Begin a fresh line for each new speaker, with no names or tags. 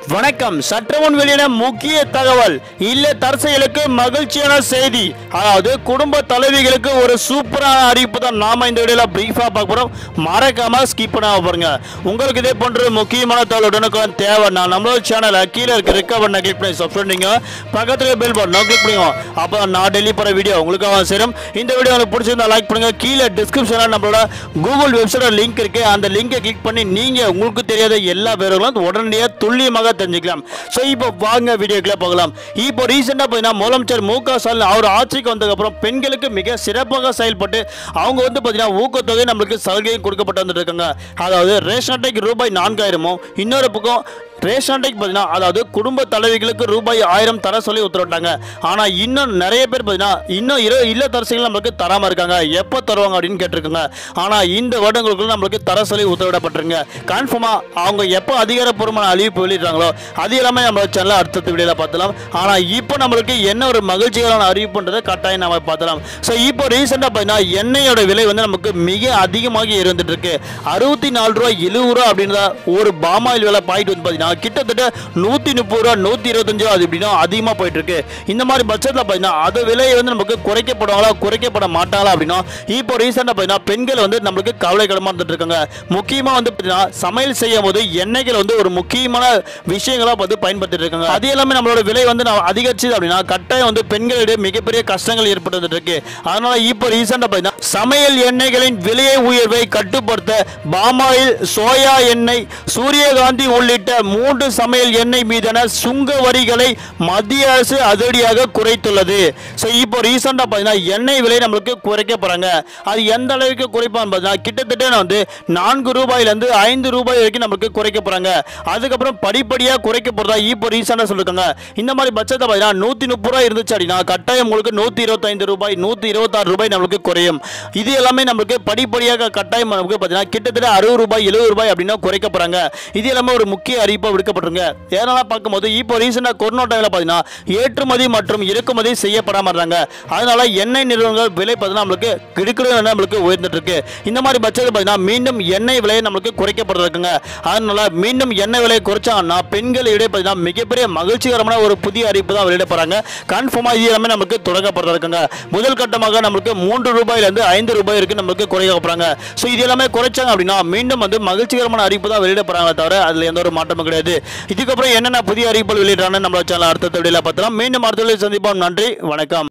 வணக்கம் சற்று முன் வெளியின முக்கிய தகவல் இல்ல தரசைகளுக்கு மகிழ்ச்சியான செய்தி அதாவது குடும்ப தலைவிகளுக்கு ஒரு சூப்பரான அறிவிப்பு தான் நாம இந்த வீடியோல பிரீஃபா பார்க்க போறோம் மறக்காம ஸ்கிப் பண்ணாம பாருங்க உங்களுக்கு இதே போன்ற முக்கியமான தகவல் உடனுக்குடன் தேவைன்னா நம்மளோட சேனலை கீழே இருக்க ரெக்க பண்ண கிளிக் பண்ணி சப்ஸ்கிரைப் பண்ணிங்க பக்கத்துல பெல் பட்டன் கிளிக் பண்ணுங்க அப்போ நான் டெல்லி போற வீடியோ உங்களுக்கு சேரும் இந்த வீடியோ உங்களுக்கு பிடிச்சிருந்தா லைக் பண்ணுங்க கீழே டிஸ்கிரிப்ஷன்ல நம்மளோட கூகுள் வெப்சைட் லிங்க் இருக்கு அந்த லிங்கை கிளிக் பண்ணி நீங்க உங்களுக்கு தெரியாத எல்லா பேர்களும் உடனடியாக துல்லியமாக தெரிஞ்சுக்கலாம் ஸோ இப்போ வாங்க வீடியோக்குள்ள போகலாம் இப்போ ரீசெண்டாக பார்த்தீங்கன்னா முதலமைச்சர் மு க ஸ்டாலின் அவர் ஆட்சிக்கு வந்ததுக்கப்புறம் பெண்களுக்கு மிக சிறப்பாக செயல்பட்டு அவங்க வந்து பார்த்தீங்கன்னா ஊக்கத்தொகை நம்மளுக்கு சலுகையும் கொடுக்கப்பட்டு வந்துட்டு இருக்காங்க அதாவது ரேஷன் அட்டைக்கு ரூபாய் நான்காயிரமும் இன்னொரு பக்கம் ரேஷன் அட்டைக்கு பார்த்தீங்கன்னா அதாவது குடும்ப தலைவிகளுக்கு ரூபாய் ஆயிரம் தர சொல்லி உத்தரவிட்டாங்க ஆனால் இன்னும் நிறைய பேர் பார்த்தீங்கன்னா இன்னும் இரு இல்லத்தரசிகள் நம்மளுக்கு தராமல் இருக்காங்க எப்போ தருவாங்க அப்படின்னு கேட்டிருக்காங்க ஆனால் இந்த வருடங்களுக்குள்ள நம்மளுக்கு தர சொல்லி உத்தரவிடப்பட்டிருங்க கன்ஃபார்மாக அவங்க எப்போ அதிகாரப்பூர்வமான அறிவிப்பு வெளியிடுறாங்களோ அது எல்லாமே நம்ம சேனலில் அடுத்த வீடியோவில் பார்த்துலாம் ஆனால் இப்போ நம்மளுக்கு என்ன ஒரு மகிழ்ச்சிகரமான அறிவிப்புன்றதை கட்டாயம் நம்ம பார்த்துலாம் ஸோ இப்போ ரீசெண்டாக பார்த்தீங்கன்னா எண்ணெயோட விலை வந்து நமக்கு மிக அதிகமாக இருந்துட்டு இருக்கு அறுபத்தி நாலு ரூபாய் எழுபது ரூபா அப்படின்றத ஒரு பாமாயில் விலை பாயிட்டு வந்து பார்த்தீங்கன்னா கிட்டத்தட்ட நூற்றி முப்பது ரூபா நூற்றி இருபத்தஞ்சு ரூபா அது இப்படின்னா அதிகமாக போயிட்டு இருக்கு இந்த மாதிரி பட்சத்தில் பார்த்தீங்கன்னா அது விலையை வந்து நமக்கு குறைக்கப்படுவாங்களா குறைக்கப்பட மாட்டாங்களா அப்படின்னா இப்போ ரீசெண்டாக பார்த்தீங்கன்னா பெண்கள் வந்து நம்மளுக்கு கவலைக்கிடமாக இருந்துட்டு இருக்காங்க முக்கியமாக வந்து பார்த்தீங்கன்னா சமையல் செய்யும் போது எண்ணெய்கள் வந்து ஒரு முக்கியமான விஷயங்களா வந்து பயன்படுத்திட்டு இருக்காங்க அது எல்லாமே நம்மளோட விலை வந்து நான் அதிகரிச்சது அப்படின்னா கட்டாயம் வந்து பெண்களிடையே மிகப்பெரிய கஷ்டங்கள் ஏற்பட்டு வந்துட்டு இருக்கு அதனால இப்போ ரீசெண்டாக பார்த்தீங்கன்னா சமையல் எண்ணெய்களின் விலை உயர்வை கட்டுப்படுத்த பாமாயில் சோயா எண்ணெய் சூரியகாந்தி உள்ளிட்ட மூன்று சமையல் எண்ணெய் மீதான சுங்க வரிகளை மத்திய அரசு அதிரடியாக குறைத்துள்ளது ஸோ இப்போ ரீசெண்டாக பார்த்தீங்கன்னா எண்ணெய் விலை நம்மளுக்கு குறைக்க போகிறாங்க அது எந்த அளவுக்கு குறைப்பான்னு பார்த்தீங்கன்னா கிட்டத்தட்ட வந்து நான்கு ரூபாயிலேருந்து ஐந்து ரூபாய் வரைக்கும் நம்மளுக்கு குறைக்க போகிறாங்க அதுக்கப்புறம் படிப்படியாக குறைக்க போகிறதா இப்போ ரீசெண்டாக சொல்லியிருக்காங்க இந்த மாதிரி பட்சத்தை பார்த்தீங்கன்னா நூற்றி முப்பது ரூபாய் இருந்துச்சு அப்படின்னா கட்டாயம் உங்களுக்கு நூற்றி இருபத்தைந்து ரூபாய் நூற்றி இருபத்தாறு ரூபாய் நம்மளுக்கு குறையும் இது எல்லாமே நம்மளுக்கு படிப்படியாக கட்டாயம் நமக்கு பார்த்தீங்கன்னா கிட்டத்தட்ட அறுபது ரூபாய் எழுபது ரூபாய் அப்படின்னா குறைக்க போகிறாங்க இது எல்லாமே ஒரு முக்கிய அறிவிப்பாக விடுக்கப்பட்டிருங்க ஏன்னா பார்க்கும்போது இப்போ ரீசெண்டாக கொரோனா டைமில் பார்த்தீங்கன்னா ஏற்றுமதி மற்றும் இறக்குமதி செய்யப்படாமல் இருந்தாங்க அதனால எண்ணெய் நிறுவனங்கள் விலை பார்த்தீங்கன்னா நம்மளுக்கு கிடுக்கிடு நம்மளுக்கு உயர்ந்துட்டு இருக்கு இந்த மாதிரி பட்சத்தில் பார்த்தீங்கன்னா மீண்டும் எண்ணெய் விலை நம்மளுக்கு குறைக்கப்படுறதுக்குங்க அதனால மீண்டும் எண்ணெய் விலை குறைச்சாங்கன்னா பெண்கள் இடையே பார்த்தீங்கன்னா மிகப்பெரிய மகிழ்ச்சிகரமான ஒரு புதிய அறிவிப்பு தான் வெளியிட போறாங்க கன்ஃபார்மாக இது எல்லாமே நமக்கு தொடங்கப்படுறதுக்குங்க முதல் கட்டமாக நம்மளுக்கு மூன்று ரூபாயிலிருந்து ஐந்து ரூபாய் வரைக்கும் நம்மளுக்கு குறைக்க போறாங்க ஸோ இது எல்லாமே குறைச்சாங்க அப்படின்னா மீண்டும் வந்து மகிழ்ச்சிகரமான அறிவிப்பு தான் வெளியிட போறாங்க தவிர அதில் எந்த ஒரு மாற்றமும் கிடையாது இதுக்கப்புறம் என்னென்ன புதிய அறிவிப்புகள் வெளியிடுறாங்கன்னு நம்ம சேனல் அடுத்த வீடியோவில் பார்த்தலாம் மீண்டும் அடுத்த வீடியோவில் சந்திப்போம் நன்றி வணக்கம்